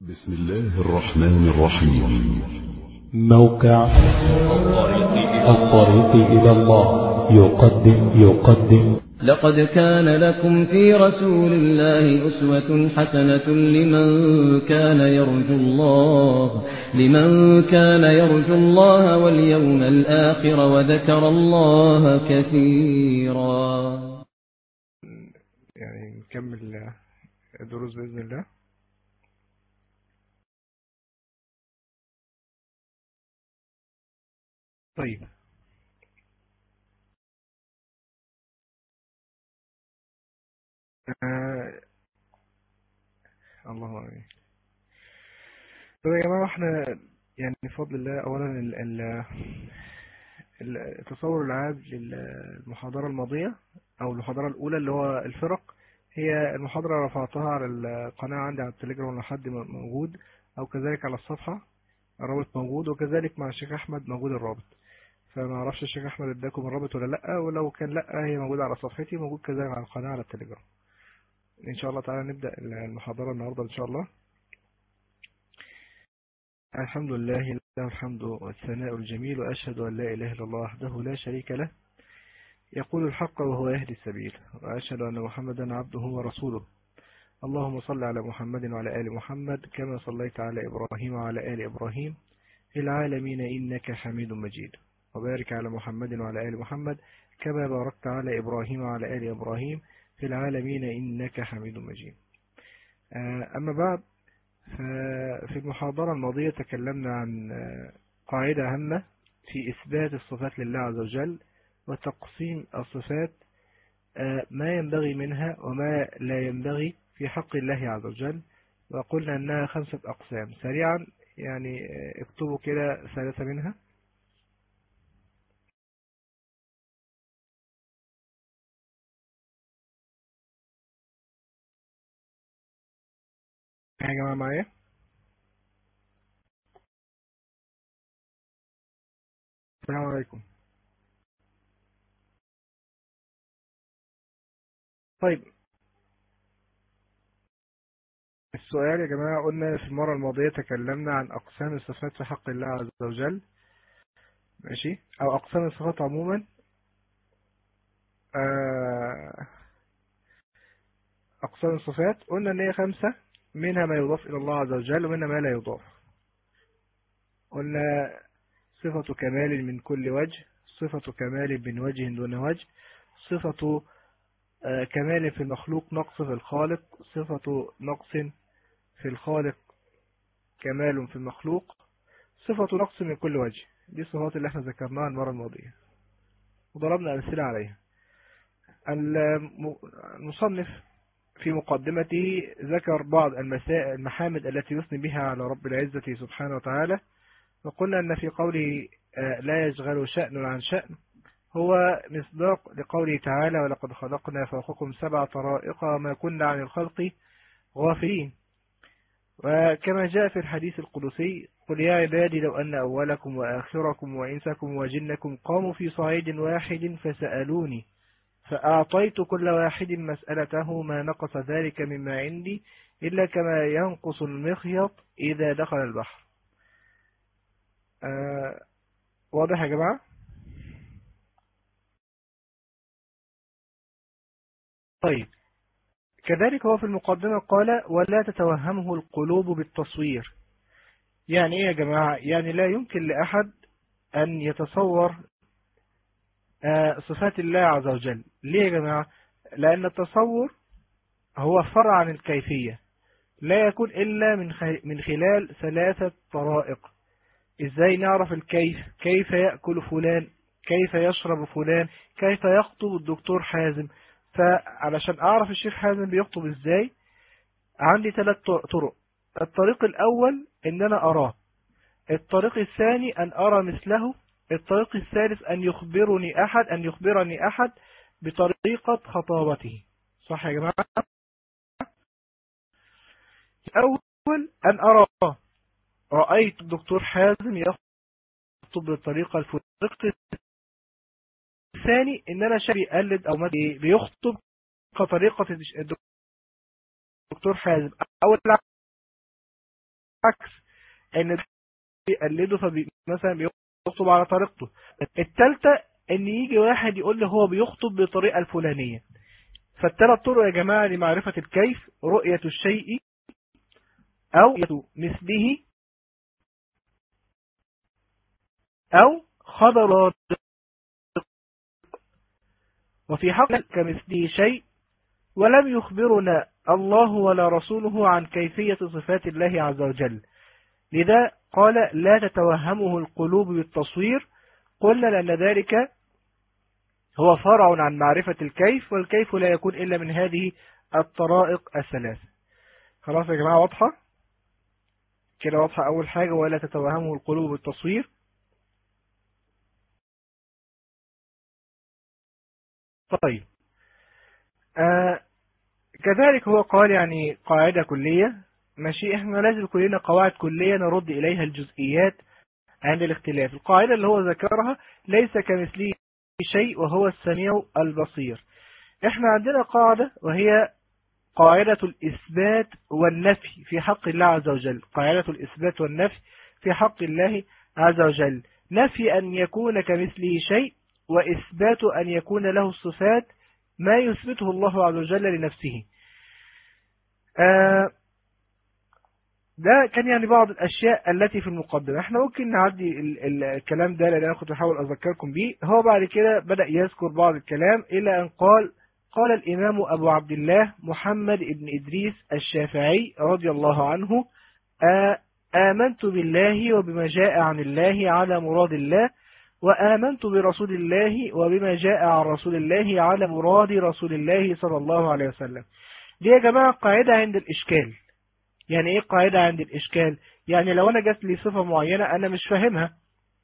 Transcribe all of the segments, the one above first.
بسم الله الرحمن الرحيم موقع الطريق إلى الله يقدم يقدم لقد كان لكم في رسول الله أسوة حسنة لمن كان يرجو الله لمن كان يرجو الله واليوم الآخر وذكر الله كثيرا يعني نكمل الدروس بإذن الله طيب آه... الله أمين طيب يا جماعة احنا يعني بفضل الله أولا ال ال التصور العام للمحاضرة الماضية أو المحاضرة الأولى اللي هو الفرق هي المحاضرة رفعتها على القناة عندي على التليجرام لو حد موجود أو كذلك على الصفحة الرابط موجود وكذلك مع الشيخ أحمد موجود الرابط فما اعرفش الشيخ أحمد اداكم الرابط ولا لأ ولو كان لأ هي موجودة على صفحتي موجود كذلك على القناة على التليجرام إن شاء الله تعالى نبدأ المحاضرة النهاردة إن شاء الله الحمد لله له الحمد والثناء الجميل وأشهد أن لا إله إلا الله وحده لا شريك له يقول الحق وهو يهدي السبيل وأشهد أن محمدا عبده ورسوله اللهم صل على محمد وعلى آل محمد كما صليت على إبراهيم وعلى آل إبراهيم في العالمين إنك حميد مجيد وبارك على محمد وعلى آل محمد كما باركت على إبراهيم وعلى آل إبراهيم في العالمين إنك حميد مجيد أما بعد في المحاضرة الماضية تكلمنا عن قاعدة هامة في إثبات الصفات لله عز وجل وتقسيم الصفات ما ينبغي منها وما لا ينبغي في حق الله عز وجل وقلنا أنها خمسة أقسام سريعا يعني اكتبوا كده ثلاثة منها يا جماعة معايا السلام عليكم طيب السؤال يا جماعة قلنا في المرة الماضية تكلمنا عن أقسام الصفات في حق الله عز وجل ماشي أو أقسام الصفات عموما أقسام الصفات قلنا إن هي خمسة منها ما يضاف إلى الله عز وجل ومنها ما لا يضاف قلنا صفة كمال من كل وجه صفة كمال من وجه دون وجه صفة كمال في المخلوق نقص في الخالق صفة نقص في الخالق كمال في المخلوق صفة نقص من كل وجه دي الصفات اللي احنا ذكرناها المرة الماضية وضربنا أمثلة عليها المصنف في مقدمته ذكر بعض المسائل المحامد التي يثني بها على رب العزة سبحانه وتعالى وقلنا أن في قوله لا يشغل شأن عن شأن هو مصداق لقوله تعالى ولقد خلقنا فوقكم سبع طرائق ما كنا عن الخلق غافلين وكما جاء في الحديث القدسي قل يا عبادي لو أن أولكم وآخركم وإنسكم وجنكم قاموا في صعيد واحد فسألوني فأعطيت كل واحد مسألته ما نقص ذلك مما عندي إلا كما ينقص المخيط إذا دخل البحر آه واضح يا جماعة طيب كذلك هو في المقدمة قال ولا تتوهمه القلوب بالتصوير يعني ايه يا جماعة يعني لا يمكن لأحد أن يتصور صفات الله عز وجل ليه يا جماعة لأن التصور هو فرع عن الكيفية لا يكون إلا من من خلال ثلاثة طرائق إزاي نعرف الكيف كيف يأكل فلان كيف يشرب فلان كيف يخطب الدكتور حازم فعلشان أعرف الشيخ حازم بيخطب إزاي عندي ثلاث طرق الطريق الأول إن أنا أراه الطريق الثاني أن أرى مثله الطريق الثالث أن يخبرني أحد أن يخبرني أحد بطريقة خطابته صح يا جماعة الأول أن أراه رأيت الدكتور حازم يخطب بالطريقة الفلانية الثاني ان انا شاب بيقلد او بيخطب كطريقة الدكتور حازم او العكس ان بيقلده فمثلا بيخطب على طريقته الثالثه ان يجي واحد يقول له هو بيخطب بالطريقه الفلانيه فالثلاث طرق يا جماعه لمعرفه الكيف رؤيه الشيء او مثله او خبر وفي حق كمثله شيء ولم يخبرنا الله ولا رسوله عن كيفية صفات الله عز وجل لذا قال لا تتوهمه القلوب بالتصوير قلنا لأن ذلك هو فرع عن معرفة الكيف والكيف لا يكون إلا من هذه الطرائق الثلاث خلاص يا جماعة واضحة كده واضحة أول حاجة ولا تتوهمه القلوب بالتصوير طيب آه كذلك هو قال يعني قاعدة كلية ماشي احنا لازم كلنا قواعد كلية نرد إليها الجزئيات عند الاختلاف القاعدة اللي هو ذكرها ليس كمثله شيء وهو السميع البصير احنا عندنا قاعدة وهي قاعدة الإثبات والنفي في حق الله عز وجل قاعدة الإثبات والنفي في حق الله عز وجل نفي أن يكون كمثله شيء وإثبات أن يكون له الصفات ما يثبته الله عز وجل لنفسه آه ده كان يعني بعض الأشياء التي في المقدمة احنا ممكن نعدي الكلام ده لأن أنا كنت بحاول أذكركم به هو بعد كده بدأ يذكر بعض الكلام إلى أن قال قال الإمام أبو عبد الله محمد بن إدريس الشافعي رضي الله عنه آه آمنت بالله وبما جاء عن الله على مراد الله وآمنت برسول الله وبما جاء عن رسول الله على مراد رسول الله صلى الله عليه وسلم دي يا جماعة قاعدة عند الإشكال يعني إيه قاعدة عند الإشكال يعني لو أنا جات لي صفة معينة أنا مش فاهمها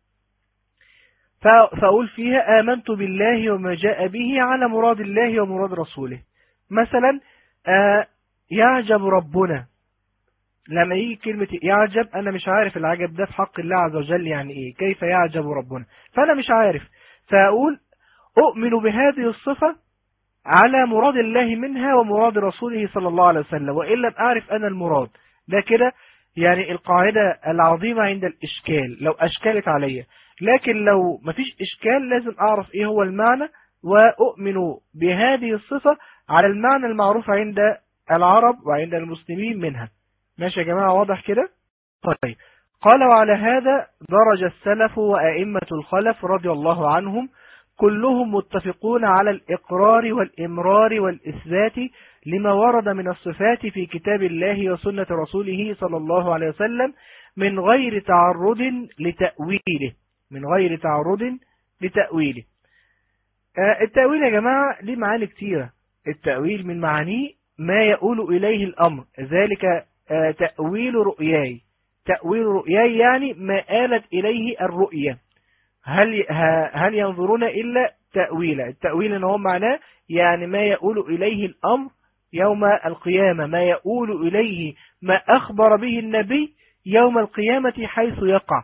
فأقول فيها آمنت بالله وما جاء به على مراد الله ومراد رسوله مثلا آه يعجب ربنا لما يجي كلمة يعجب أنا مش عارف العجب ده في حق الله عز وجل يعني إيه كيف يعجب ربنا فأنا مش عارف فأقول أؤمن بهذه الصفة على مراد الله منها ومراد رسوله صلى الله عليه وسلم وإن لم أعرف أنا المراد ده كده يعني القاعدة العظيمة عند الإشكال لو أشكلت علي لكن لو مفيش إشكال لازم أعرف إيه هو المعنى وأؤمن بهذه الصفة على المعنى المعروف عند العرب وعند المسلمين منها ماشي يا جماعة واضح كده طيب قال وعلى هذا درج السلف وأئمة الخلف رضي الله عنهم كلهم متفقون على الإقرار والإمرار والإثبات لما ورد من الصفات في كتاب الله وسنة رسوله صلى الله عليه وسلم من غير تعرض لتأويله من غير تعرض لتأويله التأويل يا جماعة ليه معاني كتيرة التأويل من معانيه ما يقول إليه الأمر ذلك تأويل رؤياي تأويل رؤياي يعني ما آلت إليه الرؤية هل هل ينظرون إلا تأويلا التأويل إن هو معناه يعني ما يقول إليه الأمر يوم القيامة ما يقول إليه ما أخبر به النبي يوم القيامة حيث يقع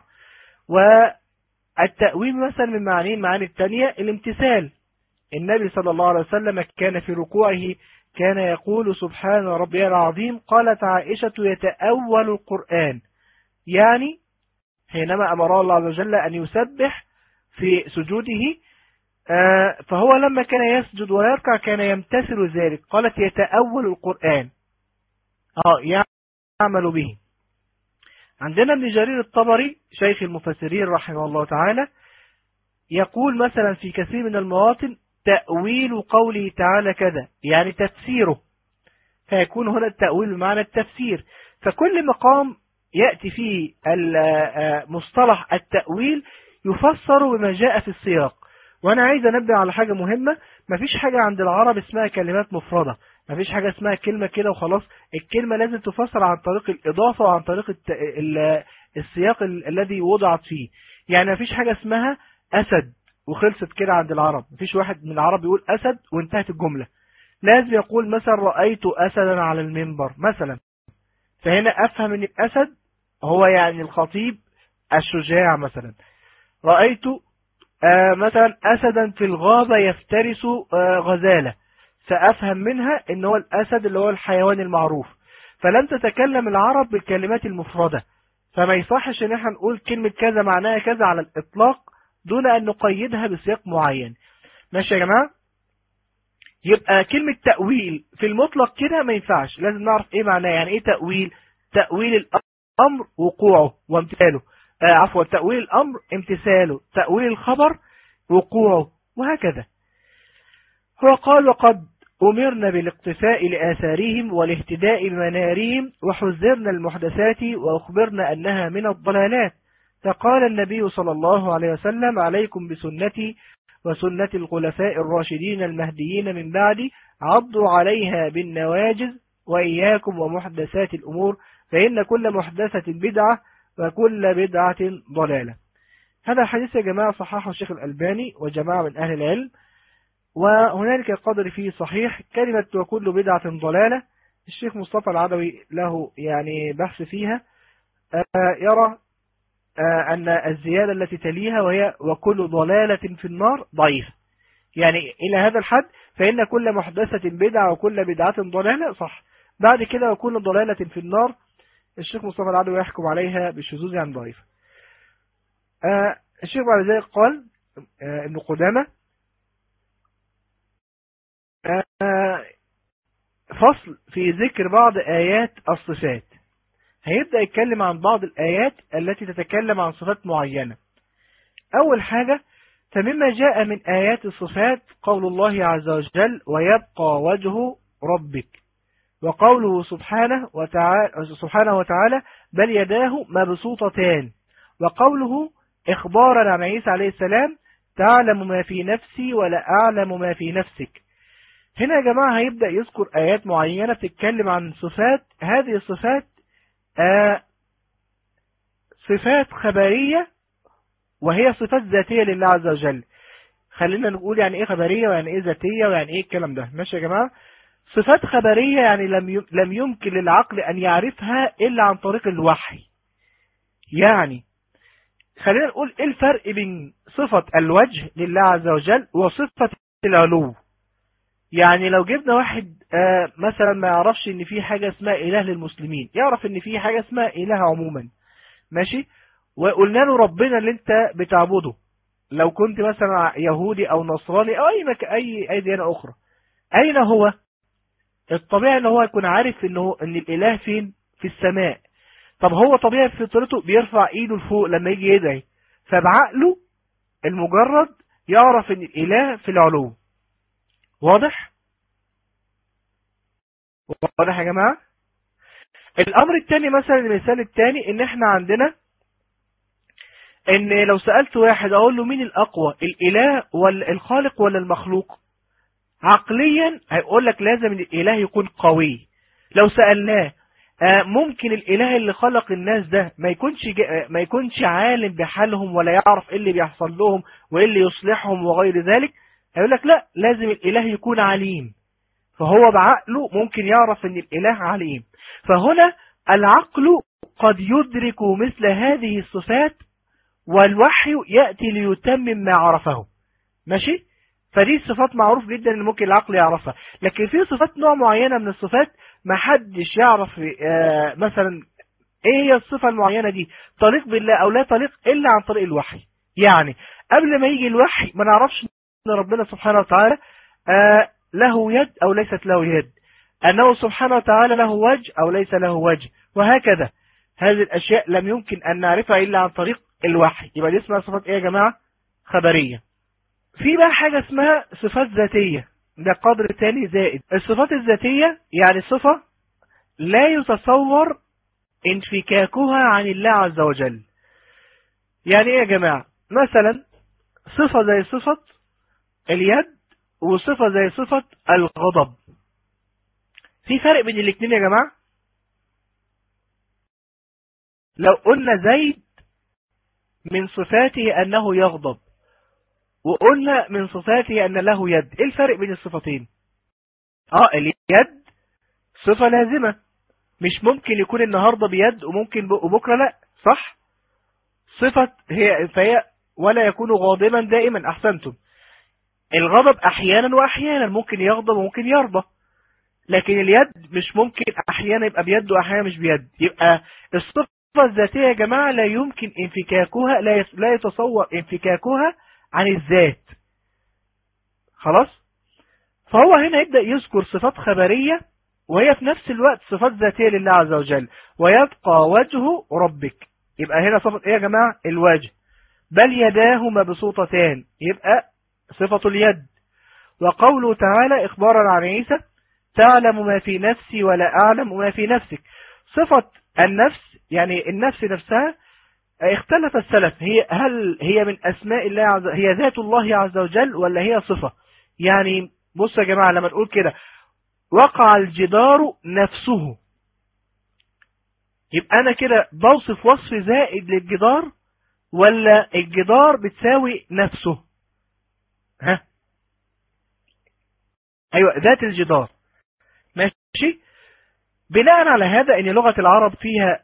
والتأويل مثلا من معانين معاني الثانية الامتثال النبي صلى الله عليه وسلم كان في ركوعه كان يقول سبحان ربي العظيم قالت عائشة يتأول القرآن يعني حينما أمر الله عز وجل أن يسبح في سجوده فهو لما كان يسجد ويركع كان يمتثل ذلك قالت يتأول القرآن آه يعمل به عندنا ابن جرير الطبري شيخ المفسرين رحمه الله تعالى يقول مثلا في كثير من المواطن تأويل قوله تعالى كذا يعني تفسيره فيكون هنا التأويل بمعنى التفسير فكل مقام يأتي فيه مصطلح التأويل يفسر بما جاء في السياق وانا عايز انبه على حاجة مهمة مفيش حاجة عند العرب اسمها كلمات مفردة مفيش حاجة اسمها كلمة كده وخلاص الكلمة لازم تفسر عن طريق الإضافة وعن طريق السياق الذي وضعت فيه يعني مفيش حاجة اسمها أسد وخلصت كده عند العرب مفيش واحد من العرب يقول أسد وانتهت الجملة لازم يقول مثلا رأيت أسدا على المنبر مثلا فهنا أفهم أن الأسد هو يعني الخطيب الشجاع مثلا رأيت آه مثلا أسدا في الغابة يفترس آه غزالة سأفهم منها ان هو الأسد اللي هو الحيوان المعروف فلم تتكلم العرب بالكلمات المفردة فما يصحش ان احنا نقول كلمة كذا معناها كذا على الاطلاق دون ان نقيدها بسياق معين ماشي يا جماعة يبقى كلمة تأويل في المطلق كده ما ينفعش لازم نعرف ايه معناه يعني ايه تأويل تأويل الامر وقوعه وامتثاله آه عفوا تأويل الامر امتثاله تأويل الخبر وقوعه وهكذا هو قال وقد أمرنا بالاقتفاء لآثارهم والاهتداء بمنارهم وحذرنا المحدثات وأخبرنا أنها من الضلالات فقال النبي صلى الله عليه وسلم عليكم بسنتي وسنة الخلفاء الراشدين المهديين من بعدي عضوا عليها بالنواجز وإياكم ومحدثات الأمور فإن كل محدثة بدعة وكل بدعة ضلالة هذا الحديث يا جماعة صححه الشيخ الألباني وجماعة من أهل العلم وهنالك قدر فيه صحيح كلمة وكل بدعة ضلالة الشيخ مصطفى العدوي له يعني بحث فيها يرى أن الزيادة التي تليها وهي وكل ضلالة في النار ضعيفة يعني إلى هذا الحد فإن كل محدثة بدعة وكل بدعة ضلالة صح بعد كده وكل ضلالة في النار الشيخ مصطفى العدوي يحكم عليها بالشذوذ عن ضعيفة الشيخ بعد ذلك قال ابن قدامة فصل في ذكر بعض آيات الصفات هيبدأ يتكلم عن بعض الآيات التي تتكلم عن صفات معينة أول حاجة فمما جاء من آيات الصفات قول الله عز وجل ويبقى وجه ربك وقوله سبحانه وتعالى, سبحانه وتعالى بل يداه مبسوطتان وقوله إخبارا عن عيسى عليه السلام تعلم ما في نفسي ولا أعلم ما في نفسك هنا يا جماعة هيبدأ يذكر آيات معينة تتكلم عن صفات هذه الصفات آه صفات خبرية وهي صفات ذاتية لله عز وجل خلينا نقول يعني ايه خبرية ويعني ايه ذاتية ويعني ايه الكلام ده ماشي يا جماعة صفات خبرية يعني لم لم يمكن للعقل أن يعرفها إلا عن طريق الوحي يعني خلينا نقول ايه الفرق بين صفة الوجه لله عز وجل وصفة العلو يعني لو جبنا واحد آه مثلا ما يعرفش ان في حاجة اسمها اله للمسلمين يعرف ان في حاجة اسمها اله عموما ماشي وقلنا له ربنا اللي انت بتعبده لو كنت مثلا يهودي او نصراني او اي مك... اي اي ديانة اخرى اين هو الطبيعي ان هو يكون عارف انه ان الاله فين في السماء طب هو طبيعي في فطرته بيرفع ايده لفوق لما يجي يدعي فبعقله المجرد يعرف ان الاله في العلو واضح واضح يا جماعة الامر الثاني مثلا المثال الثاني ان احنا عندنا ان لو سألت واحد اقول له مين الاقوى الاله ولا الخالق ولا المخلوق عقليا هيقول لك لازم الاله يكون قوي لو سألناه ممكن الاله اللي خلق الناس ده ما يكونش ما يكونش عالم بحالهم ولا يعرف ايه اللي بيحصل لهم وايه اللي يصلحهم وغير ذلك هيقول لك لا لازم الاله يكون عليم فهو بعقله ممكن يعرف ان الاله عليم فهنا العقل قد يدرك مثل هذه الصفات والوحي يأتي ليتمم ما عرفه ماشي فدي صفات معروف جدا ان ممكن العقل يعرفها لكن في صفات نوع معينة من الصفات ما حدش يعرف آه مثلا ايه هي الصفة المعينة دي طريق بالله او لا طريق الا عن طريق الوحي يعني قبل ما يجي الوحي ما نعرفش ان ربنا سبحانه وتعالى آه له يد او ليست له يد انه سبحانه وتعالى له وجه او ليس له وجه وهكذا هذه الاشياء لم يمكن ان نعرفها الا عن طريق الوحي يبقى دي اسمها صفات ايه يا جماعة خبرية في بقى حاجة اسمها صفات ذاتية ده قدر تاني زائد الصفات الذاتية يعني صفة لا يتصور انفكاكها عن الله عز وجل يعني ايه يا جماعة مثلا صفة زي صفة اليد وصفة زي صفة الغضب في فرق بين الاثنين يا جماعة لو قلنا زيد من صفاته أنه يغضب وقلنا من صفاته أن له يد إيه الفرق بين الصفتين آه اليد صفة لازمة مش ممكن يكون النهاردة بيد وممكن وبكرة لا صح صفة هي فهي ولا يكون غاضبا دائما أحسنتم الغضب أحيانا وأحيانا ممكن يغضب وممكن يرضى لكن اليد مش ممكن أحيانا يبقى بيد وأحيانا مش بيد يبقى الصفة الذاتية يا جماعة لا يمكن انفكاكها لا يس- لا يتصور انفكاكها عن الذات خلاص فهو هنا يبدأ يذكر صفات خبرية وهي في نفس الوقت صفات ذاتية لله عز وجل ويبقى وجه ربك يبقى هنا صفة ايه يا جماعة الوجه بل يداه مبسوطتان يبقى صفة اليد وقوله تعالى إخبارا عن عيسى تعلم ما في نفسي ولا أعلم ما في نفسك صفة النفس يعني النفس نفسها اختلف السلف هي هل هي من أسماء الله عز هي ذات الله عز وجل ولا هي صفة يعني بصوا يا جماعة لما نقول كده وقع الجدار نفسه يبقى أنا كده بوصف وصف زائد للجدار ولا الجدار بتساوي نفسه ها أيوة ذات الجدار ماشي بناء على هذا ان لغة العرب فيها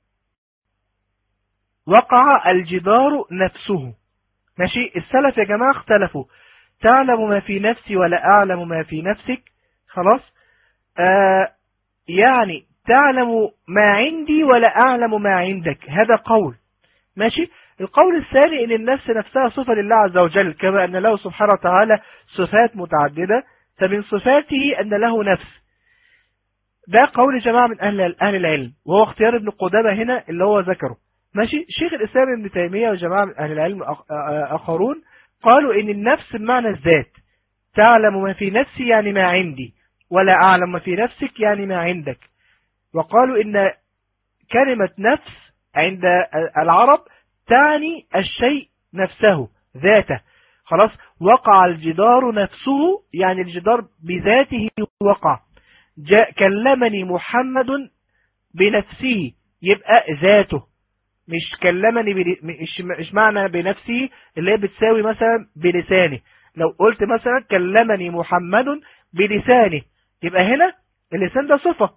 وقع الجدار نفسه ماشي السلف يا جماعة اختلفوا تعلم ما في نفسي ولا أعلم ما في نفسك خلاص آه يعني تعلم ما عندي ولا أعلم ما عندك هذا قول ماشي القول الثاني ان النفس نفسها صفة لله عز وجل كما ان له سبحانه وتعالى صفات متعددة فمن صفاته ان له نفس ده قول جماعة من أهل, أهل العلم وهو اختيار ابن قدامة هنا اللي هو ذكره ماشي شيخ الإسلام ابن تيمية وجماعة من أهل العلم آخرون قالوا إن النفس بمعنى الذات تعلم ما في نفسي يعني ما عندي ولا أعلم ما في نفسك يعني ما عندك وقالوا إن كلمة نفس عند العرب تعني الشيء نفسه ذاته خلاص وقع الجدار نفسه يعني الجدار بذاته وقع جاء كلمني محمد بنفسه يبقى ذاته مش كلمني بل... مش... مش معنى بنفسه اللي هي بتساوي مثلا بلسانه لو قلت مثلا كلمني محمد بلسانه يبقى هنا اللسان ده صفة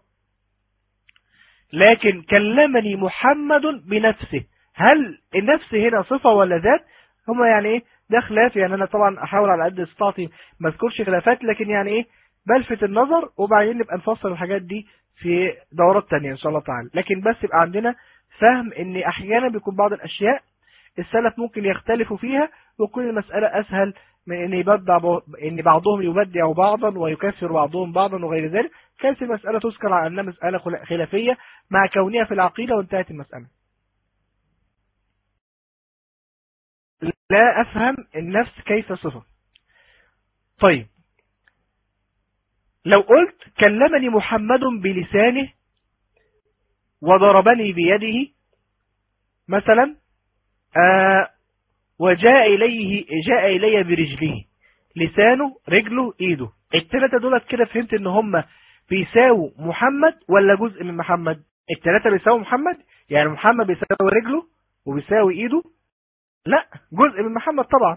لكن كلمني محمد بنفسه هل النفس هنا صفة ولا ذات هما يعني ايه ده خلاف يعني انا طبعا احاول على قد استطاعتي ما اذكرش خلافات لكن يعني ايه بلفت النظر وبعدين نبقى نفصل الحاجات دي في دورات تانية ان شاء الله تعالى لكن بس يبقى عندنا فهم ان احيانا بيكون بعض الاشياء السلف ممكن يختلفوا فيها ويكون المسألة اسهل من ان يبدع ب... ان بعضهم يبدع بعضا ويكفر بعضهم بعضا وغير ذلك كانت المسألة تذكر على انها مسألة خلافية مع كونها في العقيدة وانتهت المسألة لا افهم النفس كيف صفة طيب لو قلت كلمني محمد بلسانه وضربني بيده مثلا آه وجاء إليه جاء إلي برجله لسانه رجله إيده الثلاثة دولت كده فهمت ان هم بيساووا محمد ولا جزء من محمد الثلاثة بيساووا محمد يعني محمد بيساوي رجله وبيساوي إيده لا جزء من محمد طبعا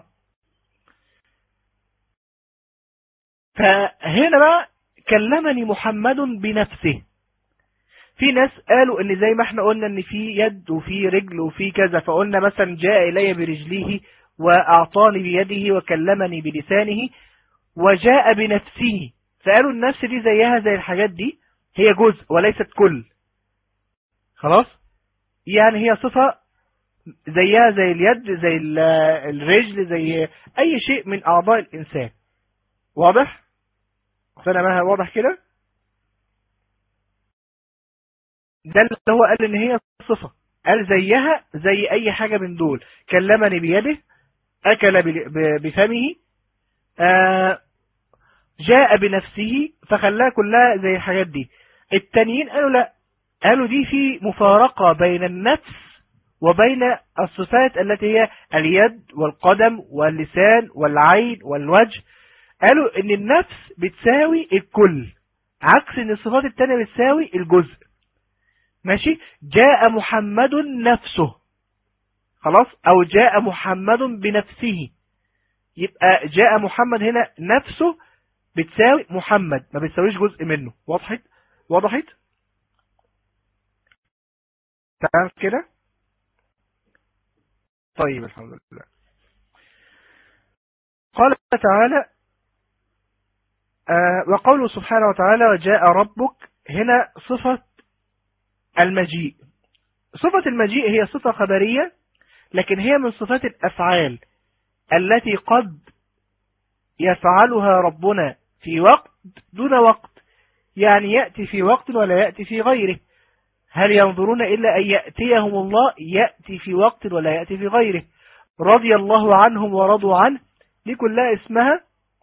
فهنا بقى كلمني محمد بنفسه في ناس قالوا ان زي ما احنا قلنا ان في يد وفي رجل وفي كذا فقلنا مثلا جاء الي برجله واعطاني بيده وكلمني بلسانه وجاء بنفسه فقالوا النفس دي زيها زي الحاجات دي هي جزء وليست كل خلاص يعني هي صفة زيها زي اليد زي الرجل زي اي شيء من اعضاء الانسان واضح فانا ما واضح كده ده اللي هو قال ان هي صفة قال زيها زي اي حاجة من دول كلمني بيده اكل بفمه آه جاء بنفسه فخلاها كلها زي الحاجات دي التانيين قالوا لا قالوا دي في مفارقة بين النفس وبين الصفات التي هي اليد والقدم واللسان والعين والوجه قالوا ان النفس بتساوي الكل عكس ان الصفات التانية بتساوي الجزء ماشي جاء محمد نفسه خلاص او جاء محمد بنفسه يبقى جاء محمد هنا نفسه بتساوي محمد ما بتساويش جزء منه وضحت وضحت تمام كده طيب الحمد لله قال تعالى آه وقوله سبحانه وتعالى وجاء ربك هنا صفة المجيء صفة المجيء هي صفة خبرية لكن هي من صفات الأفعال التي قد يفعلها ربنا في وقت دون وقت يعني يأتي في وقت ولا يأتي في غيره هل ينظرون إلا أن يأتيهم الله يأتي في وقت ولا يأتي في غيره رضي الله عنهم ورضوا عنه دي كلها اسمها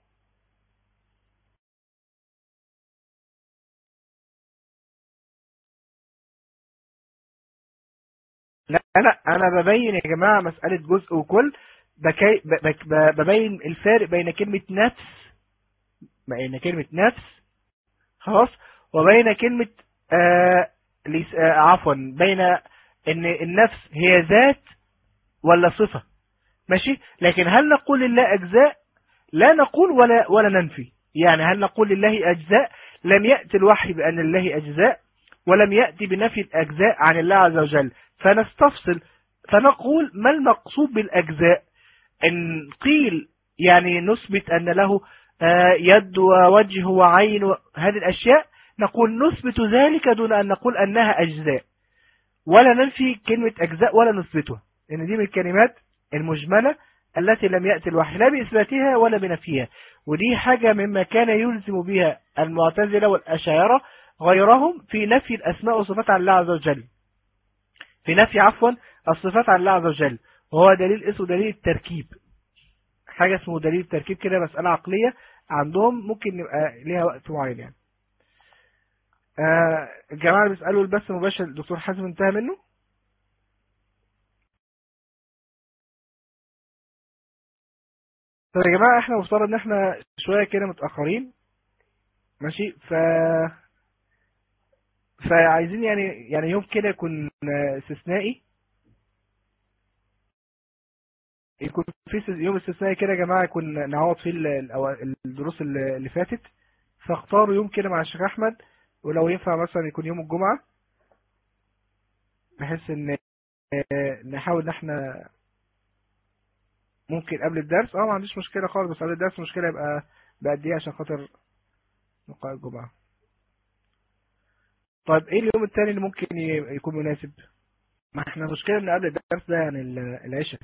لا أنا أنا ببين يا جماعة مسألة جزء وكل بكي ببين الفارق بين كلمة نفس بين كلمة نفس خلاص وبين كلمة آه آه عفوا بين ان النفس هي ذات ولا صفة ماشي لكن هل نقول لله أجزاء لا نقول ولا ولا ننفي يعني هل نقول لله أجزاء لم يأتي الوحي بأن الله أجزاء ولم يأتي بنفي الأجزاء عن الله عز وجل فنستفصل فنقول ما المقصود بالأجزاء إن قيل يعني نثبت أن له يد ووجه وعين هذه الأشياء نقول نثبت ذلك دون أن نقول أنها أجزاء ولا ننفي كلمة أجزاء ولا نثبتها لأن دي من الكلمات المجملة التي لم يأتي الوحي لا بإثباتها ولا بنفيها ودي حاجة مما كان يلزم بها المعتزلة والأشاعرة غيرهم في نفي الأسماء والصفات عن الله عز وجل في نفي عفوا الصفات عن الله عز وجل وهو دليل اسمه دليل التركيب حاجة اسمه دليل التركيب كده مسألة عقلية عندهم ممكن نبقى ليها وقت معين يعني آه الجماعة اللي بيسألوا البث مباشر الدكتور حازم انتهى منه طب يا جماعة احنا مفترض ان احنا شوية كده متأخرين ماشي ف فعايزين يعني يعني يوم كده يكون استثنائي يكون في يوم استثنائي كده يا جماعة يكون نعوض فيه الدروس اللي فاتت فاختاروا يوم كده مع الشيخ احمد ولو ينفع مثلا يكون يوم الجمعة بحيث ان نحاول ان احنا ممكن قبل الدرس اه ما عنديش مشكلة خالص بس قبل الدرس مشكلة يبقى بقد ايه عشان خاطر لقاء الجمعة طيب ايه اليوم التاني اللي ممكن يكون مناسب ما احنا مشكلة ان قبل الدرس ده يعني العشاء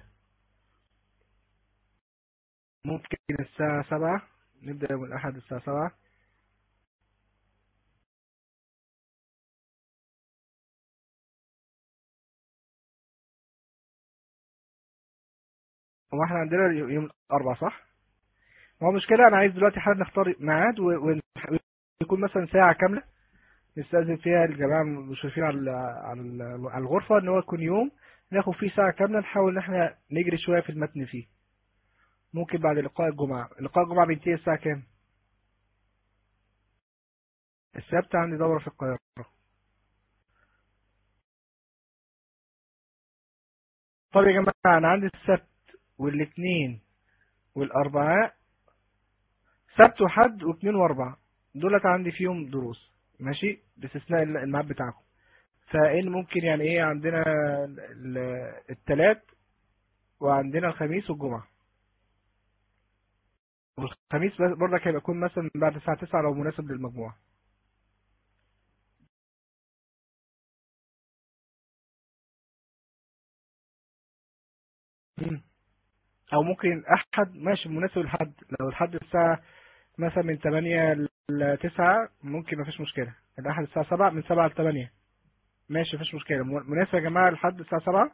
ممكن الساعة سبعة نبدأ يوم الأحد الساعة سبعة هو احنا عندنا يوم الأربعة صح؟ ما هو مشكلة أنا عايز دلوقتي حالا نختار ميعاد ويكون مثلا ساعة كاملة نستأذن فيها الجماعة المشرفين على على الغرفة إن هو يكون يوم ناخد فيه ساعة كاملة نحاول إن احنا نجري شوية في المتن فيه ممكن بعد لقاء الجمعة لقاء الجمعة بينتهي الساعة كام؟ السبت عندي دورة في القاهرة طب يا جماعة أنا عندي السبت والاثنين والأربعاء سبت وحد واثنين واربع دولت عندي فيهم دروس ماشي باستثناء الميعاد بتاعكم فإن ممكن يعني إيه عندنا التلات وعندنا الخميس والجمعة والخميس برضك هيبقى يكون مثلا بعد الساعة 9 لو مناسب للمجموعة او ممكن احد ماشي مناسب لحد لو الحد الساعة مثلا من 8 ل 9 ممكن مفيش مشكلة الاحد الساعة 7 من 7 ل 8 ماشي مفيش مشكلة مناسب يا جماعة لحد الساعة 7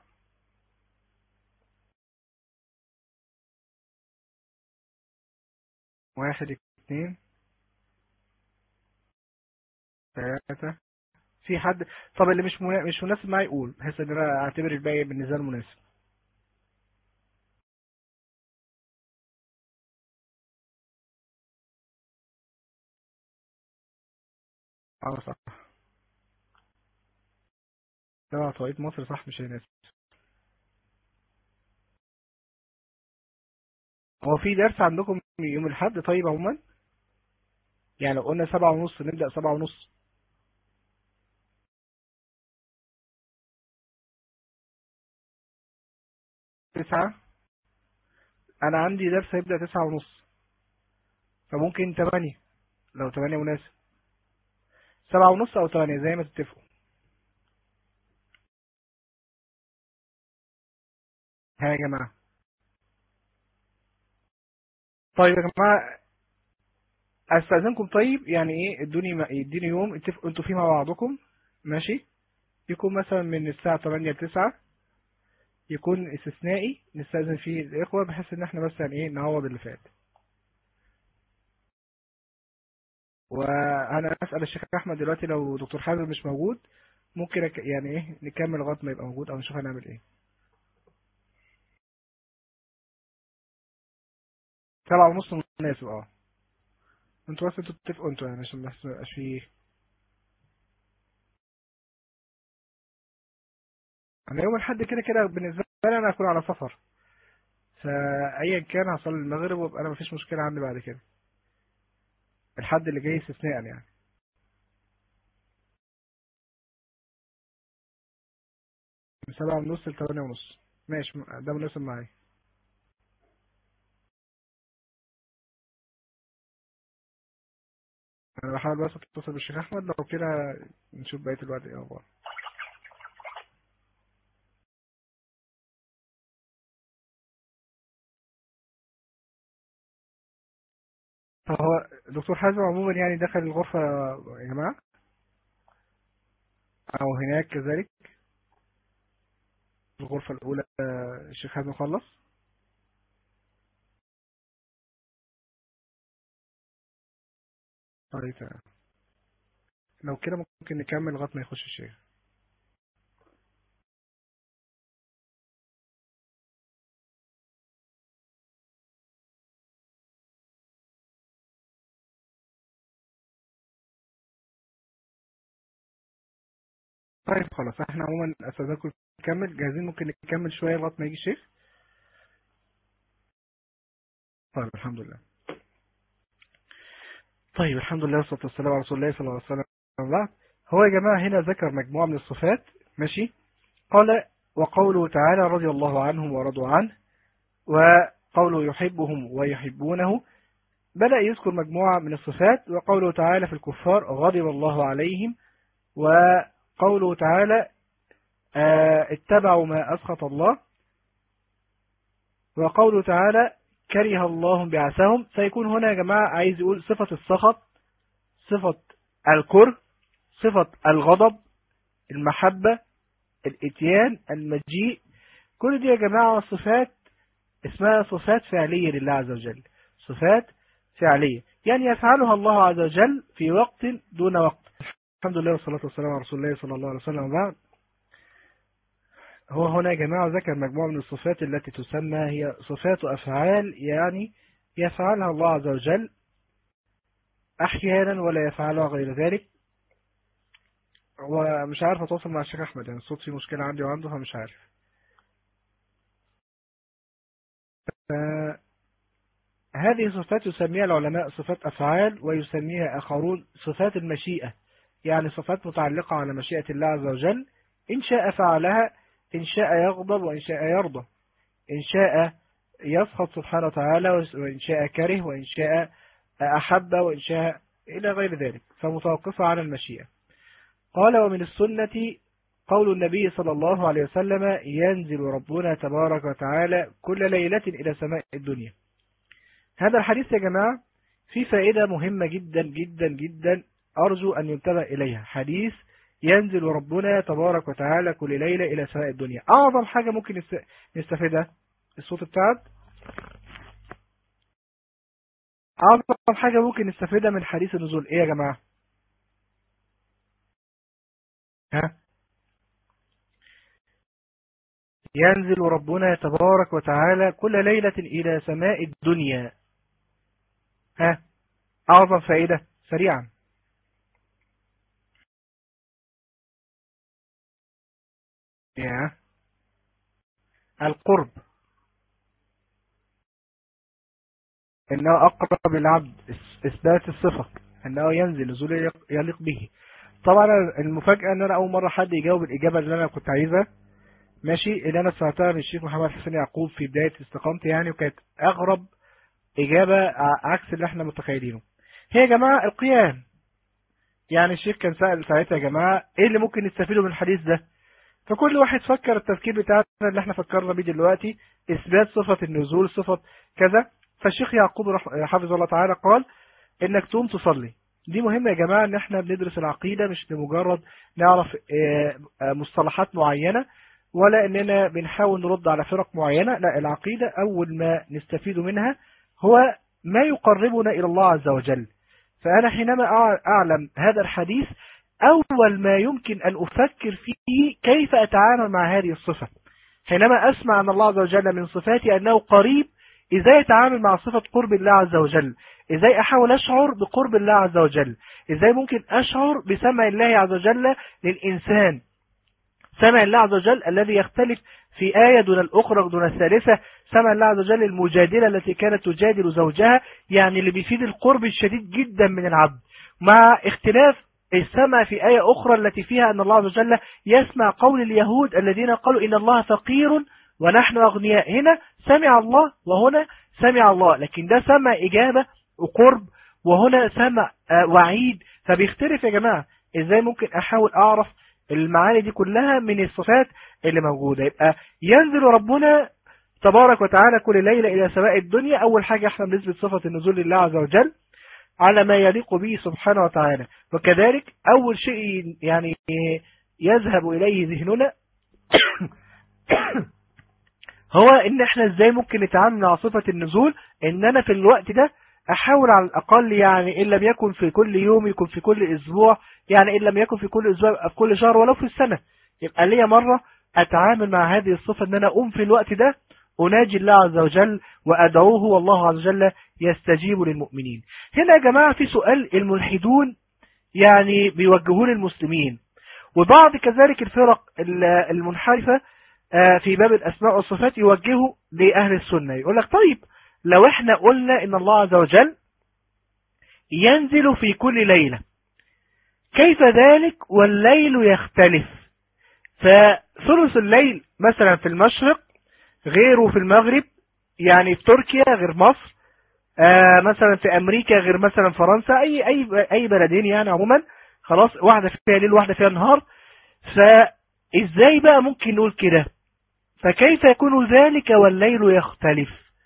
واحد اثنين ثلاثة في حد طب اللي مش مش مناسب معايا يقول بحيث ان انا اعتبر الباقي بالنسبة له مناسب اه صح لا توقيت مصر صح مش هيناسب هو في درس عندكم يوم الحد طيب عموما يعني لو قلنا سبعة ونص نبدأ سبعة ونص تسعة أنا عندي درس هيبدأ تسعة ونص فممكن تمانية لو تمانية مناسب سبعة ونص أو تمانية زي ما تتفقوا ها يا جماعة طيب يا جماعة استاذنكم طيب يعني ايه ادوني اديني يوم اتفقوا انتوا فيه مع بعضكم ماشي يكون مثلا من الساعة 8 ل 9 يكون استثنائي نستأذن فيه الإخوة بحيث إن احنا بس يعني إيه نعوض اللي فات وأنا أسأل الشيخ أحمد دلوقتي لو دكتور حازم مش موجود ممكن أك... يعني إيه نكمل لغاية ما يبقى موجود أو نشوف هنعمل إيه سبعة ونص مناسب اه انتوا بس انتوا تتفقوا انتوا يعني عشان بس ميبقاش فيه انا يوم الحد كده كده بالنسبه لي انا هكون على سفر فايا كان هصلي المغرب وابقى انا مفيش مشكله عندي بعد كده الحد اللي جاي استثناء يعني من سبعة ونص لتمانية ونص ماشي ده مناسب معايا انا بحاول بس اتصل بالشيخ احمد لو كده نشوف بقيه الوقت ايه اخبار فهو دكتور حازم عموما يعني دخل الغرفة يا جماعة أو هناك كذلك الغرفة الأولى الشيخ حازم خلص طيب تمام لو كده ممكن نكمل لغاية ما يخش الشيخ طيب خلاص احنا عموما استاذنكم نكمل جاهزين ممكن نكمل شوية لغاية ما يجي الشيخ طيب الحمد لله طيب الحمد لله والصلاة والسلام على رسول الله صلى الله عليه وسلم بعد هو يا جماعة هنا ذكر مجموعة من الصفات ماشي قال وقوله تعالى رضي الله عنهم ورضوا عنه وقوله يحبهم ويحبونه بدأ يذكر مجموعة من الصفات وقوله تعالى في الكفار غضب الله عليهم وقوله تعالى اتبعوا ما أسخط الله وقوله تعالى كره الله بعثهم سيكون هنا يا جماعة عايز يقول صفة السخط صفة الكره صفة الغضب المحبة الاتيان المجيء كل دي يا جماعة صفات اسمها صفات فعلية لله عز وجل صفات فعلية يعني يفعلها الله عز وجل في وقت دون وقت الحمد لله والصلاة والسلام على رسول الله صلى الله عليه وسلم بعد هو هنا يا جماعة ذكر مجموعة من الصفات التي تسمى هي صفات أفعال يعني يفعلها الله عز وجل أحيانا ولا يفعلها غير ذلك ومش عارف أتواصل مع الشيخ أحمد يعني الصوت فيه مشكلة عندي وعنده فمش عارف هذه صفات يسميها العلماء صفات أفعال ويسميها آخرون صفات المشيئة يعني صفات متعلقة على مشيئة الله عز وجل إن شاء فعلها إن شاء يغضب وإن شاء يرضى إن شاء يسخط سبحانه وتعالى وإن شاء كره وإن شاء أحب وإن شاء إلى غير ذلك فمتوقفة على المشيئة قال ومن السنة قول النبي صلى الله عليه وسلم ينزل ربنا تبارك وتعالى كل ليلة إلى سماء الدنيا هذا الحديث يا جماعة في فائدة مهمة جدا جدا جدا أرجو أن ينتبه إليها حديث ينزل ربنا تبارك وتعالى كل ليلة إلى سماء الدنيا أعظم حاجة ممكن نستفيدها الصوت بتاعت أعظم حاجة ممكن نستفيدها من حديث النزول إيه يا جماعة ها ينزل ربنا تبارك وتعالى كل ليلة إلى سماء الدنيا ها أعظم فائدة سريعا يا القرب انه اقرب العبد اثبات الصفة انه ينزل نزول يليق به طبعا المفاجأة ان انا اول مرة حد يجاوب الاجابة اللي انا كنت عايزها ماشي اللي انا سمعتها من الشيخ محمد حسين يعقوب في بداية استقامتي يعني وكانت اغرب اجابة عكس اللي احنا متخيلينه هي يا جماعة القيام يعني الشيخ كان سأل ساعتها يا جماعة ايه اللي ممكن نستفيده من الحديث ده فكل واحد فكر التفكير بتاعنا اللي احنا فكرنا بيه دلوقتي اثبات صفة النزول صفة كذا فالشيخ يعقوب حافظ الله تعالى قال انك تقوم تصلي دي مهمة يا جماعة ان احنا بندرس العقيدة مش لمجرد نعرف مصطلحات معينة ولا اننا بنحاول نرد على فرق معينة لا العقيدة اول ما نستفيد منها هو ما يقربنا الى الله عز وجل فانا حينما اعلم هذا الحديث اول ما يمكن ان افكر فيه كيف اتعامل مع هذه الصفة حينما اسمع ان الله عز وجل من صفاتي انه قريب ازاي اتعامل مع صفة قرب الله عز وجل ازاي احاول اشعر بقرب الله عز وجل ازاي ممكن اشعر بسمع الله عز وجل للانسان سمع الله عز وجل الذي يختلف في آية دون الأخرى دون الثالثة سمع الله عز وجل المجادلة التي كانت تجادل زوجها يعني اللي بيفيد القرب الشديد جدا من العبد مع اختلاف السمع في آية أخرى التي فيها أن الله عز وجل يسمع قول اليهود الذين قالوا إن الله فقير ونحن أغنياء هنا سمع الله وهنا سمع الله لكن ده سمع إجابة وقرب وهنا سمع وعيد فبيختلف يا جماعة إزاي ممكن أحاول أعرف المعاني دي كلها من الصفات اللي موجودة يبقى ينزل ربنا تبارك وتعالى كل ليلة إلى سماء الدنيا أول حاجة احنا بنثبت صفة النزول لله عز وجل على ما يليق به سبحانه وتعالى وكذلك أول شيء يعني يذهب إليه ذهننا هو ان احنا ازاي ممكن نتعامل مع صفة النزول ان انا في الوقت ده احاول على الاقل يعني ان لم يكن في كل يوم يكون في كل اسبوع يعني ان لم يكن في كل اسبوع يبقى في كل شهر ولو في السنة يبقى ليا مرة اتعامل مع هذه الصفة ان انا اقوم في الوقت ده اناجي الله عز وجل وادعوه والله عز وجل يستجيب للمؤمنين هنا يا جماعة في سؤال الملحدون يعني بيوجهون المسلمين وبعض كذلك الفرق المنحرفة في باب الأسماء والصفات يوجهه لأهل السنة يقول لك طيب لو احنا قلنا ان الله عز وجل ينزل في كل ليلة كيف ذلك والليل يختلف فثلث الليل مثلا في المشرق غيره في المغرب يعني في تركيا غير مصر آه مثلا في امريكا غير مثلا فرنسا اي اي اي بلدين يعني عموما خلاص واحده فيها ليل واحده فيها نهار فازاي بقى ممكن نقول كده فكيف يكون ذلك والليل يختلف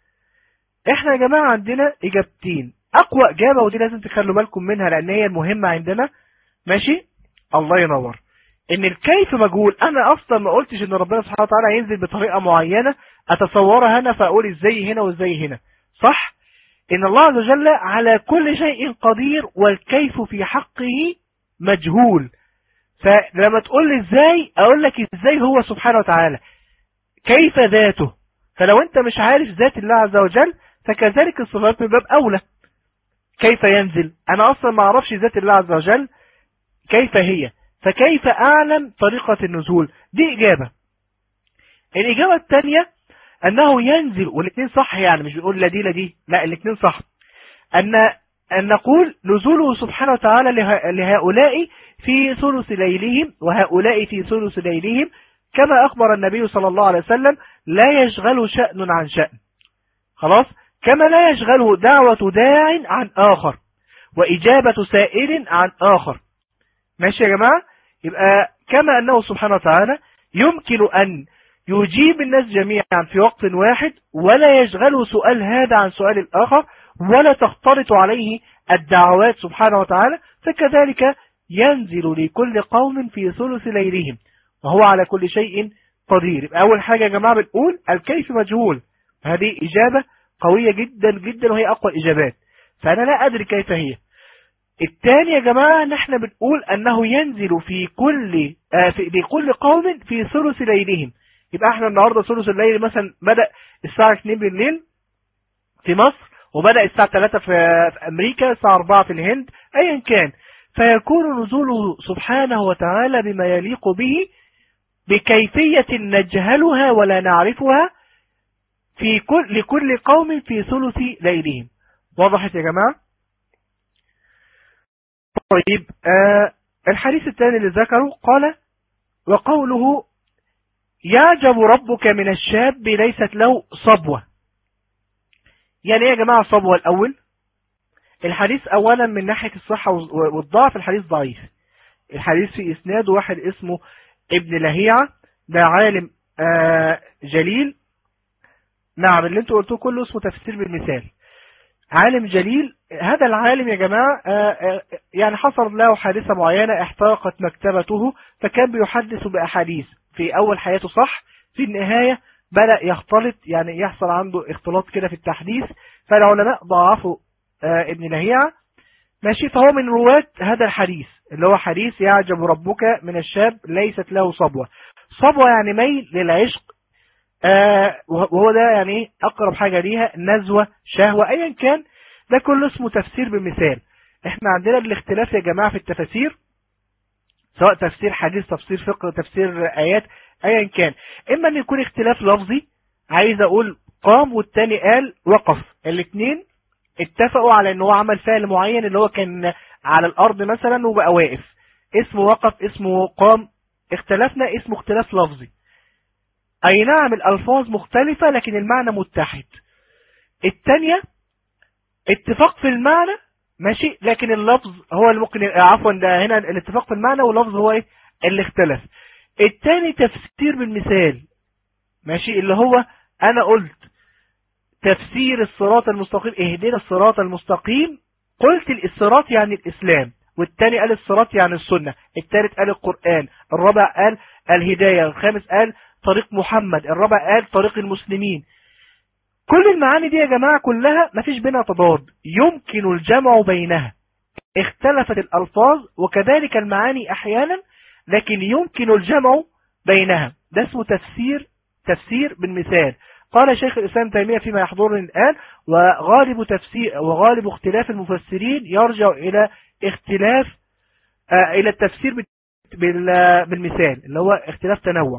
احنا يا جماعة عندنا اجابتين اقوى اجابة ودي لازم تخلوا بالكم منها لان هي المهمة عندنا ماشي الله ينور ان الكيف مجهول انا اصلا ما قلتش ان ربنا سبحانه وتعالى ينزل بطريقة معينة اتصورها هنا فاقول ازاي هنا وازاي هنا صح ان الله عز وجل على كل شيء قدير والكيف في حقه مجهول فلما تقول لي ازاي اقول لك ازاي هو سبحانه وتعالى كيف ذاته فلو انت مش عارف ذات الله عز وجل فكذلك الصفات من باب اولى كيف ينزل انا اصلا ما اعرفش ذات الله عز وجل كيف هي فكيف اعلم طريقة النزول دي اجابة الاجابة الثانية انه ينزل والاثنين صح يعني مش بيقول لا دي لا دي لا الاثنين صح ان ان نقول نزوله سبحانه وتعالى لهؤلاء في ثلث ليلهم وهؤلاء في ثلث ليلهم كما أخبر النبي صلى الله عليه وسلم لا يشغل شأن عن شأن خلاص كما لا يشغله دعوة داع عن آخر وإجابة سائل عن آخر ماشي يا جماعة يبقى كما أنه سبحانه وتعالى يمكن أن يجيب الناس جميعا في وقت واحد ولا يشغله سؤال هذا عن سؤال الآخر ولا تختلط عليه الدعوات سبحانه وتعالى فكذلك ينزل لكل قوم في ثلث ليلهم وهو على كل شيء قدير يبقى أول حاجة يا جماعة بنقول الكيف مجهول هذه إجابة قوية جدا جدا وهي أقوى الإجابات فأنا لا أدري كيف هي الثاني يا جماعة ان احنا بنقول انه ينزل في كل آه في لكل قوم في ثلث ليلهم يبقى احنا النهاردة ثلث الليل مثلا بدأ الساعة 2 بالليل في مصر وبدأ الساعة 3 في امريكا الساعة 4 في الهند ايا كان فيكون نزوله سبحانه وتعالى بما يليق به بكيفية نجهلها ولا نعرفها في كل لكل قوم في ثلث ليلهم وضحت يا جماعة طيب آه الحديث الثاني اللي ذكره قال وقوله يعجب ربك من الشاب ليست له صبوة يعني ايه يا جماعة صبوة الأول الحديث أولا من ناحية الصحة والضعف الحديث ضعيف الحديث في إسناد واحد اسمه ابن لهيعة ده عالم آه جليل نعم اللي انتوا قلتوه كله اسمه تفسير بالمثال عالم جليل هذا العالم يا جماعة آه، آه، يعني حصل له حادثة معينة احترقت مكتبته فكان بيحدث بأحاديث في أول حياته صح في النهاية بدأ يختلط يعني يحصل عنده اختلاط كده في التحديث فالعلماء ضعفوا آه، ابن لهيعة ماشي فهو من رواة هذا الحديث اللي هو حديث يعجب ربك من الشاب ليست له صبوة صبوة يعني ميل للعشق آه وهو ده يعني أقرب حاجة ليها نزوة شهوة أيا كان ده كله اسمه تفسير بمثال احنا عندنا الاختلاف يا جماعة في التفاسير سواء تفسير حديث تفسير فقه تفسير آيات أيا كان إما أن يكون اختلاف لفظي عايز أقول قام والتاني قال وقف الاثنين اتفقوا على أنه عمل فعل معين اللي هو كان على الأرض مثلا وبقى واقف اسمه وقف اسمه قام اختلفنا اسمه اختلاف لفظي أي نعم الألفاظ مختلفة لكن المعنى متحد الثانية اتفاق في المعنى ماشي لكن اللفظ هو اللي ممكن عفوا ده هنا الاتفاق في المعنى واللفظ هو ايه اللي اختلف الثاني تفسير بالمثال ماشي اللي هو انا قلت تفسير الصراط المستقيم اهدنا الصراط المستقيم قلت الصراط يعني الاسلام والثاني قال الصراط يعني السنة الثالث قال القرآن الرابع قال الهداية الخامس قال طريق محمد الرابع قال طريق المسلمين كل المعاني دي يا جماعة كلها ما فيش بينها تضاد يمكن الجمع بينها اختلفت الألفاظ وكذلك المعاني أحيانا لكن يمكن الجمع بينها ده اسمه تفسير تفسير بالمثال قال شيخ الإسلام تيمية فيما يحضرني الآن وغالب تفسير وغالب اختلاف المفسرين يرجع إلى اختلاف آه إلى التفسير بالمثال اللي هو اختلاف تنوع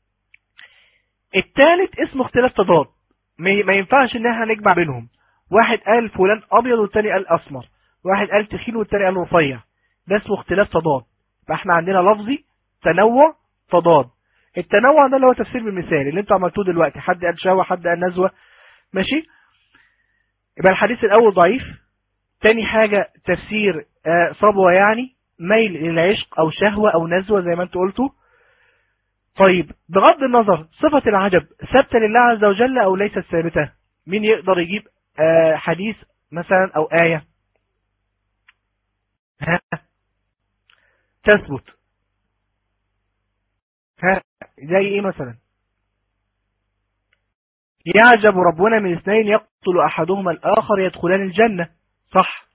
الثالث اسمه اختلاف تضاد ما ينفعش ان احنا نجمع بينهم واحد قال فلان ابيض والتاني قال اسمر واحد قال تخين والتاني قال رفيع ده اسمه اختلاف تضاد فاحنا عندنا لفظي تنوع تضاد التنوع ده اللي هو تفسير بالمثال اللي انتوا عملتوه دلوقتي حد قال شهوة حد قال نزوة ماشي يبقى الحديث الاول ضعيف تاني حاجة تفسير آه صبوة يعني ميل للعشق او شهوة او نزوة زي ما انتوا قلتوا طيب بغض النظر صفة العجب ثابتة لله عز وجل أو ليست ثابتة مين يقدر يجيب آه حديث مثلا أو آية ها تثبت ها زي ايه مثلا يعجب ربنا من اثنين يقتل أحدهما الآخر يدخلان الجنة صح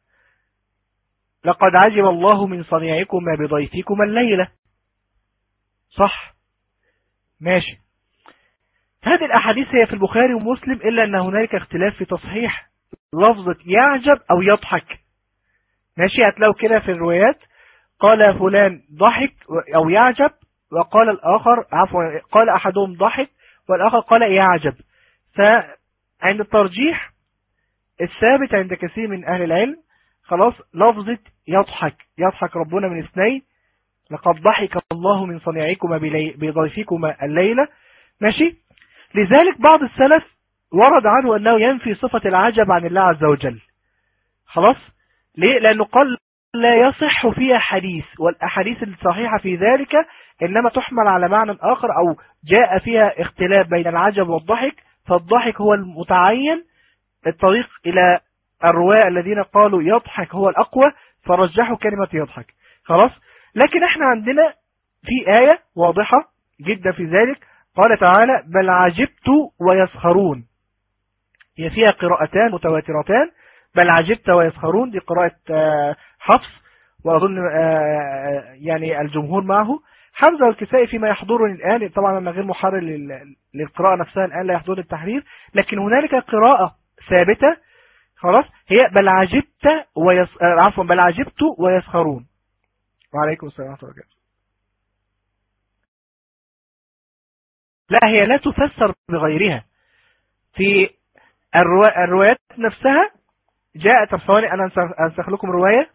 لقد عجب الله من صنيعكما بضيفكما الليلة صح ماشي هذه الأحاديث هي في البخاري ومسلم إلا أن هنالك اختلاف في تصحيح لفظة يعجب أو يضحك ماشي هتلاقوا كده في الروايات قال فلان ضحك أو يعجب وقال الآخر عفوا قال أحدهم ضحك والآخر قال يعجب فعند الترجيح الثابت عند كثير من أهل العلم خلاص لفظة يضحك يضحك ربنا من اثنين لقد ضحك الله من صنيعكما بضيفكما الليلة ماشي لذلك بعض السلف ورد عنه أنه ينفي صفة العجب عن الله عز وجل خلاص ليه لأنه قال لا يصح فيها حديث والأحاديث الصحيحة في ذلك إنما تحمل على معنى آخر أو جاء فيها اختلاف بين العجب والضحك فالضحك هو المتعين الطريق إلى الرواة الذين قالوا يضحك هو الأقوى فرجحوا كلمة يضحك خلاص لكن احنا عندنا في آية واضحة جدا في ذلك قال تعالى بل عجبت ويسخرون هي فيها قراءتان متواترتان بل عجبت ويسخرون دي قراءة حفص وأظن يعني الجمهور معه حمزة والكسائي فيما يحضرني الآن طبعا أنا غير محرر للقراءة نفسها الآن لا يحضر التحرير لكن هنالك قراءة ثابتة خلاص هي بل عجبت ويس... عفوا بل عجبت ويسخرون وعليكم السلام ورحمة الله وبركاته لا هي لا تفسر بغيرها في الروايات نفسها جاءت ثواني أنا أنسخ لكم رواية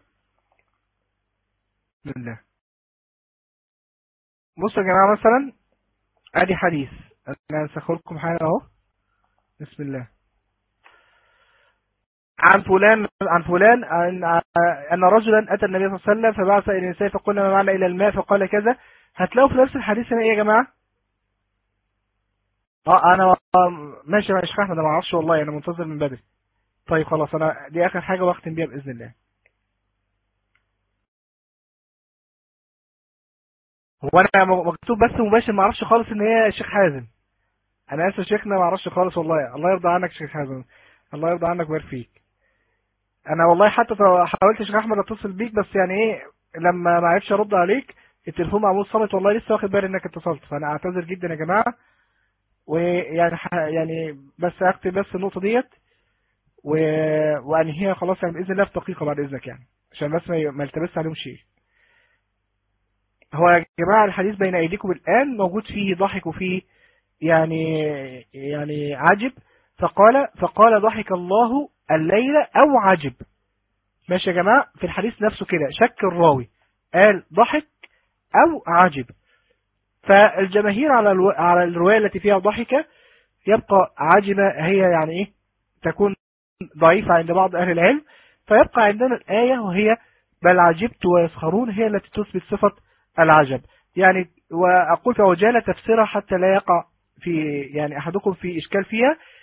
بسم الله بصوا يا جماعة مثلا ادي حديث أنا أنسخ لكم حاجة أهو بسم الله عن فلان عن فلان أن, أن رجلا أتى النبي صلى الله عليه وسلم فبعث إلى النساء فقلنا ما معنا إلى الماء فقال كذا هتلاقوا في نفس الحديث هنا إيه يا جماعة اه انا ماشي يا شيخ احمد انا ما اعرفش والله انا منتظر من بدري طيب خلاص انا دي اخر حاجه واختم بيها باذن الله هو انا مكتوب بس مباشر ما اعرفش خالص ان هي شيخ حازم انا اسف شيخنا ما اعرفش خالص والله الله يرضى عنك شيخ حازم الله يرضى عنك ويبارك فيك انا والله حتى حاولت شيخ احمد اتصل بيك بس يعني ايه لما ما عرفش ارد عليك التليفون معمول صامت والله لسه واخد بالي انك اتصلت فانا اعتذر جدا يا جماعه ويعني يعني بس اكتب بس النقطه ديت و... وانهيها خلاص يعني باذن الله في دقيقه بعد اذنك يعني عشان بس ما يلتبس عليهم شيء هو يا جماعه الحديث بين ايديكم الان موجود فيه ضحك وفيه يعني يعني عجب فقال فقال ضحك الله الليلة أو عجب ماشي يا جماعة في الحديث نفسه كده شك الراوي قال ضحك أو عجب فالجماهير على الو... على الرواية التي فيها ضحكة يبقى عجبة هي يعني إيه تكون ضعيفة عند بعض أهل العلم فيبقى عندنا الآية وهي بل عجبت ويسخرون هي التي تثبت صفة العجب يعني وأقول في عجالة تفسيرها حتى لا يقع في يعني أحدكم في إشكال فيها